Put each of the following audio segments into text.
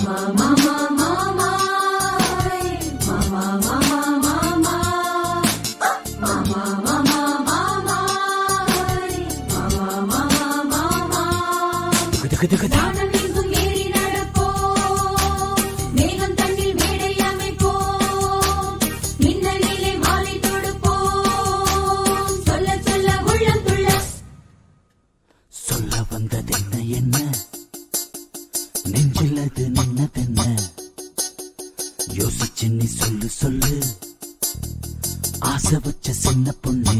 வானமெங்கும் ஏறி நடப்போம். மேகம் தன்னில் மேடை அமைப்போம். மின்னலிலே மாலை தொடுப்போம். சொல்ல சொல்ல உள்ளம் துள்ள சொல்ல வந்ததென்ன என்ன நெஞ்சில் அது நின்னதென்ன யோசிச்சு நீ சொல்லு சொல்லு ஆசை வச்ச சின்ன பொண்ணே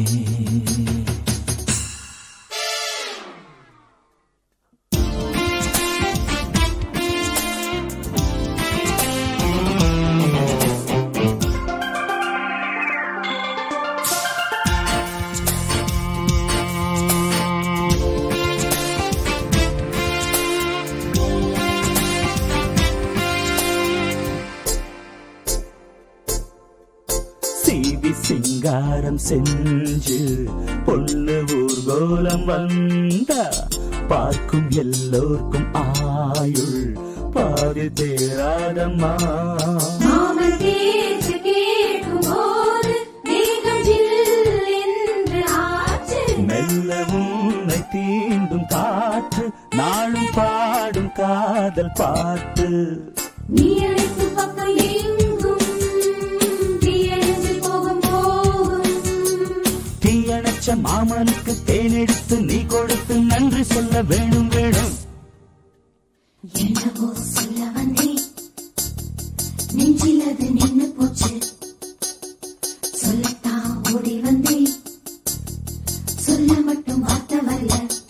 சீவி சிங்காரம் செஞ்சு பொண்ணு ஊர்கோலம் வந்தா பார்க்கும் எல்லோர்க்கும் ஆயுள் பாதி தேராதம்மா மாமன் பேச்சு கேட்கும்போது தேகம் ஜில்லென்று ஆச்சு. மெல்ல உன்னை தீண்டும் காற்று நாளும் பாடும் காதல் பாட்டு நீ அழைக்கும் பக்கம் எங்கும் தீயணைந்து போகும் போகும். தீயணைச்ச மாமனுக்கு தேனெடுத்து நீ கொடுத்து நன்றி சொல்ல வேணும் வேணும் என்னவோ சொல்ல வந்தேன் நெஞ்சில் அது நின்னு போச்சு சொல்லத்தான் ஓடி வந்தேன் சொல்ல மட்டும் வார்த்தை வரல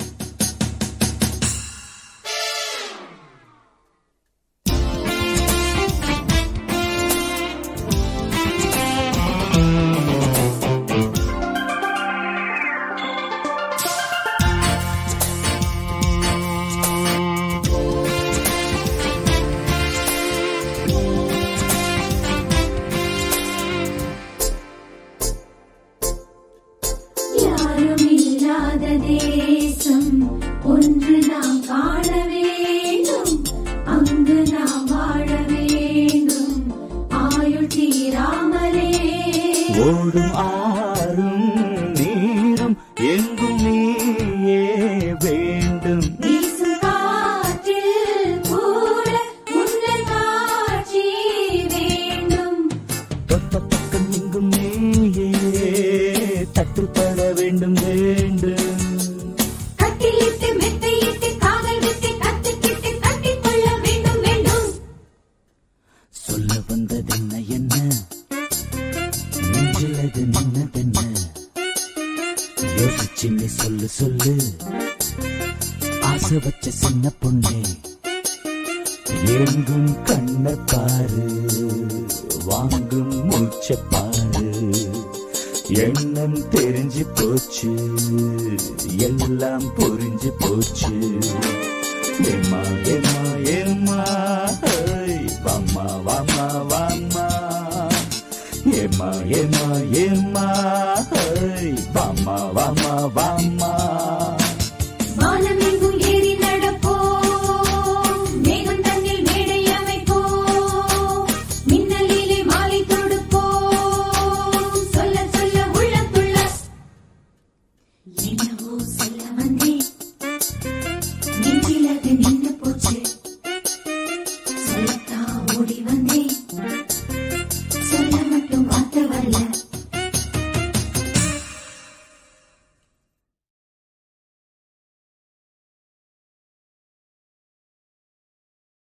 யாரும் இல்லாத தேசம் ஒன்று நாம் காண வேண்டும் அங்கு நாம் வாழ வேண்டும் ஆயுள் தீராமலே ஓடும் ஆறும் நீரும் எங்கும் நீயே வேண்டும் வீசும் காற்றில் கூட உன்னல் காட்சி வேண்டும் தொட்ட பக்கம் எங்கும் நீயே தட்டுப்பட வேண்டும் வேண்டும் கட்டிலிட்டு மெத்தையிட்டு காதல் விட்டு கத்துக்கிட்டு கட்டிக்கொள்ள வேண்டும் வேண்டும் சொல்ல வந்ததென்ன என்ன நெஞ்சில் அது நின்னதென்ன யோசிச்சு நீ சொல்லு சொல்லு ஆசை வச்ச சின்ன பொண்ணே எங்கும் கண்ண பாரு வாங்கும் மூச்ச பாரு எண்ணம் தெரிஞ்சு போச்சு எல்லாம் புரிஞ்சு போச்சு ஏமா ஏமா ஏமா